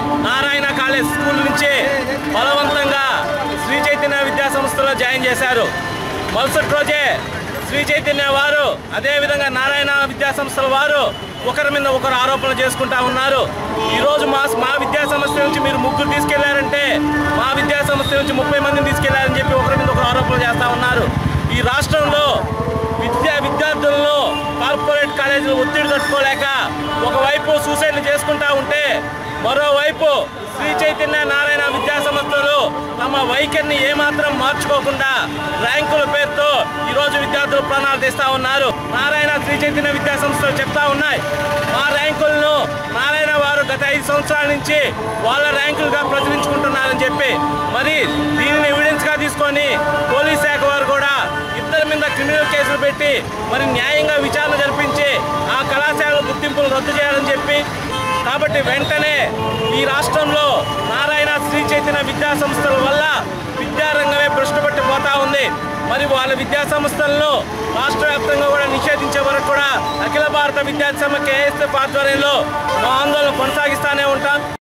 Narayana college school నుంచి బలవంతంగా శ్రీ చైతన్య విద్యా సంస్థలో జాయిన్ చేశారు మరుసటి రోజే శ్రీ చైతన్య వారు అదేవిధంగా నారాయణ విద్యా సంస్థల వారు ఒకరి మీద ఒకరు ఆరోపణలు చేసుకుంటా ఉన్నారు ఈరోజు మా మా విద్యా సంస్థ నుంచి మీరు ముగ్గురు తీసుకెళ్లారంటే మా విద్యా సంస్థ నుంచి ముప్పై మందిని తీసుకెళ్లారని చెప్పి ఒకరి మీద ఒకరు ఆరోపణలు చేస్తా ఉన్నారు ఈ రాష్ట్రంలో విద్యా విద్యార్థులను కార్పొరేట్ కాలేజీలు ఒత్తిడి తట్టుకోలేక ఒకవైపు సూసైడ్లు చేసుకుంటా ఉంటే మరోవైపు శ్రీ చైతన్య నారాయణ విద్యా సంస్థలు తమ వైఖరిని ఏమాత్రం మార్చుకోకుండా ర్యాంకుల పేరుతో ఈ రోజు విద్యార్థులు ప్రాణాలు తీస్తా ఉన్నారు నారాయణ శ్రీ చైతన్య విద్యా సంస్థలు చెప్తా ఉన్నాయి మా ర్యాంకులను నారాయణ వారు గత ఐదు సంవత్సరాల నుంచి వాళ్ళ ర్యాంకులుగా ప్రచురించుకుంటున్నారని చెప్పి మరి దీనిని ఎవిడెన్స్ గా తీసుకొని పోలీస్ శాఖ వారు కూడా ఇద్దరి మీద క్రిమినల్ కేసులు పెట్టి మరి న్యాయంగా విచారణ జరిపించి ఆ కళాశాల గుర్తింపును రద్దు చేయాలని చెప్పి కాబట్టి వెంటనే ఈ రాష్ట్రంలో నారాయణ శ్రీ చైతన్య విద్యా సంస్థల వల్ల విద్యారంగమే భ్రష్టుపట్టి పోతా ఉంది మరి వాళ్ళ విద్యా సంస్థలను రాష్ట్ర వ్యాప్తంగా కూడా నిషేధించే వరకు కూడా అఖిల భారత విద్యార్థి సమ్మె కేఎస్ఎఫ్ ఆధ్వర్యంలో మా ఆందోళన కొనసాగిస్తానే ఉంటాం